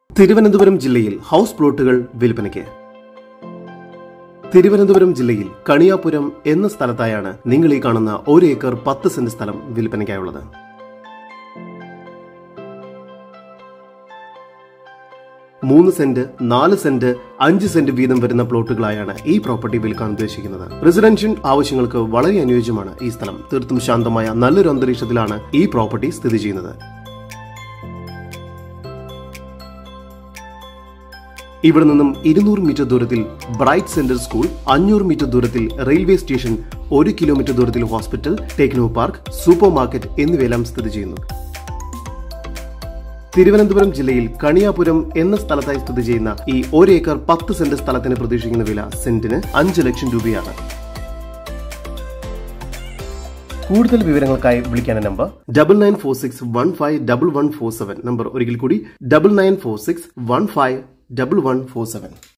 തിരുവനന്തപുരം ജില്ലയിൽ ഹൗസ് പ്ലോട്ടുകൾ വിൽപ്പനയ്ക്ക് തിരുവനന്തപുരം ജില്ലയിൽ കണിയാപുരം എന്ന സ്ഥലത്തായാണ് നിങ്ങൾ ഈ കാണുന്ന ഒരു ഏക്കർ പത്ത് സെന്റ് സ്ഥലം വിൽപ്പനയ്ക്കായുള്ളത് മൂന്ന് സെന്റ് നാല് സെന്റ് അഞ്ച് സെന്റ് വീതം വരുന്ന പ്ലോട്ടുകളായാണ് ഈ പ്രോപ്പർട്ടി വിൽക്കാൻ ഉദ്ദേശിക്കുന്നത് റെസിഡൻഷ്യൽ ആവശ്യങ്ങൾക്ക് വളരെ അനുയോജ്യമാണ് ഈ സ്ഥലം തീർത്തും ശാന്തമായ നല്ലൊരു അന്തരീക്ഷത്തിലാണ് ഈ പ്രോപ്പർട്ടി സ്ഥിതി ചെയ്യുന്നത് ഇവിടെ നിന്നും ഇരുന്നൂറ് മീറ്റർ ദൂരത്തിൽ ബ്രൈറ്റ് സെന്റർ സ്കൂൾ അഞ്ഞൂറ് മീറ്റർ ദൂരത്തിൽ റെയിൽവേ സ്റ്റേഷൻ ഒരു കിലോമീറ്റർ ദൂരത്തിൽ hospital techno park supermarket എന്നിവയെല്ലാം സ്ഥിതി ചെയ്യുന്നു തിരുവനന്തപുരം ജില്ലയിൽ കണിയാപുരം എന്ന സ്ഥലത്തായി സ്ഥിതി ചെയ്യുന്ന ഈ ഒരു ഏക്കർ പത്ത് സെന്റ് സ്ഥലത്തിന് പ്രതീക്ഷിക്കുന്ന വില സെന്റിന് അഞ്ച് ലക്ഷം രൂപയാണ് കൂടുതൽ വിവരങ്ങൾക്കായി വിളിക്കേണ്ട number double nine four six one five double one four seven number ഒരിക്കൽ കൂടി double nine four six one five double one four seven